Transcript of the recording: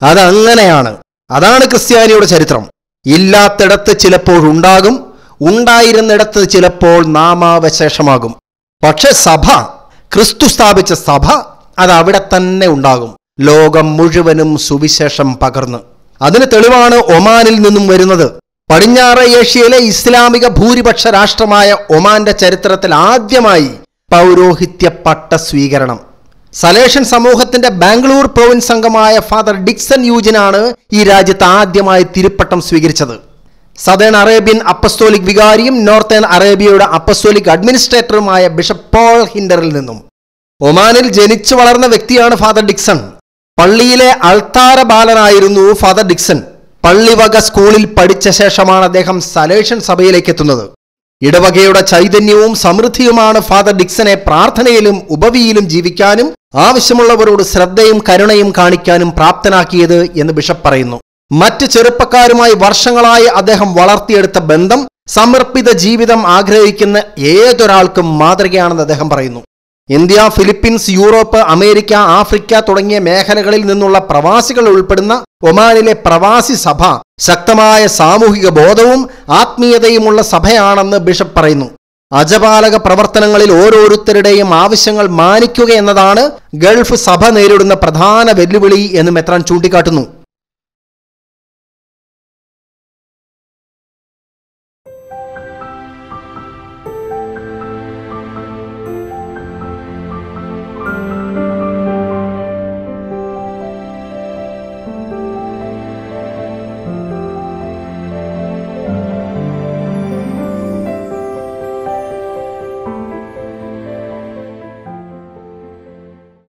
അതങ്ങനെയാണ് അതാണ് ക്രിസ്ത്യാനിയുടെ ചരിത്രം ഇല്ലാത്തിടത്ത് ചിലപ്പോഴുണ്ടാകും ഉണ്ടായിരുന്നിടത്ത് ചിലപ്പോൾ നാമാവശേഷമാകും പക്ഷെ സഭ ക്രിസ്തു സ്ഥാപിച്ച സഭ അത് അവിടെ തന്നെ ഉണ്ടാകും ലോകം മുഴുവനും സുവിശേഷം പകർന്ന് അതിന് തെളിവാണ് ഒമാനിൽ നിന്നും വരുന്നത് പടിഞ്ഞാറ് ഏഷ്യയിലെ ഇസ്ലാമിക ഭൂരിപക്ഷ രാഷ്ട്രമായ ഒമാന്റെ ചരിത്രത്തിൽ ആദ്യമായി പൗരോഹിത്യ പട്ട സ്വീകരണം സലേഷൻ സമൂഹത്തിന്റെ ബാംഗ്ലൂർ പ്രൊവിൻസ് അംഗമായ ഫാദർ ഡിക്സൺ യൂജിനാണ് ഈ രാജ്യത്ത് ആദ്യമായി തിരുപ്പട്ടം സ്വീകരിച്ചത് സദേൺ അറേബ്യൻ അപ്പസ്തോലിക് വികാരിയും നോർത്തേൺ അറേബ്യയുടെ അപ്പസ്തോലിക് അഡ്മിനിസ്ട്രേറ്ററുമായ ബിഷപ്പ് പോൾ ഹിൻഡറിൽ നിന്നും ഒമാനിൽ ജനിച്ചു വളർന്ന വ്യക്തിയാണ് ഫാദർ ഡിക്സൺ പള്ളിയിലെ അൾത്താര ബാലനായിരുന്നു ഫാദർ ഡിക്സൺ പള്ളിവക സ്കൂളിൽ പഠിച്ച ശേഷമാണ് അദ്ദേഹം സലേഷൻ സഭയിലേക്ക് എത്തുന്നത് ഇടവകയുടെ ചൈതന്യവും സമൃദ്ധിയുമാണ് ഫാദർ ഡിക്സനെ പ്രാർത്ഥനയിലും ഉപവിയിലും ജീവിക്കാനും ആവശ്യമുള്ളവരോട് ശ്രദ്ധയും കരുണയും കാണിക്കാനും പ്രാപ്തനാക്കിയത് എന്ന് ബിഷപ്പ് പറയുന്നു മറ്റ് ചെറുപ്പക്കാരുമായി വർഷങ്ങളായി അദ്ദേഹം വളർത്തിയെടുത്ത ബന്ധം സമർപ്പിത ജീവിതം ആഗ്രഹിക്കുന്ന ഏതൊരാൾക്കും മാതൃകയാണെന്ന് അദ്ദേഹം പറയുന്നു India Philippines Europe America Africa തുടങ്ങിയ മേഖലകളിൽ നിന്നുള്ള പ്രവാസികൾ ഉൾപ്പെടുന്ന ഒമാനിലെ പ്രവാസി സഭ ശക്തമായ സാമൂഹിക ബോധവും ആത്മീയതയുമുള്ള സഭയാണെന്ന് ബിഷപ്പ് പറയുന്നു അജപാലക പ്രവർത്തനങ്ങളിൽ ഓരോരുത്തരുടെയും ആവശ്യങ്ങൾ മാനിക്കുക എന്നതാണ് ഗൾഫ് സഭ നേരിടുന്ന പ്രധാന വെല്ലുവിളി എന്ന് മെത്രാൻ ചൂണ്ടിക്കാട്ടുന്നു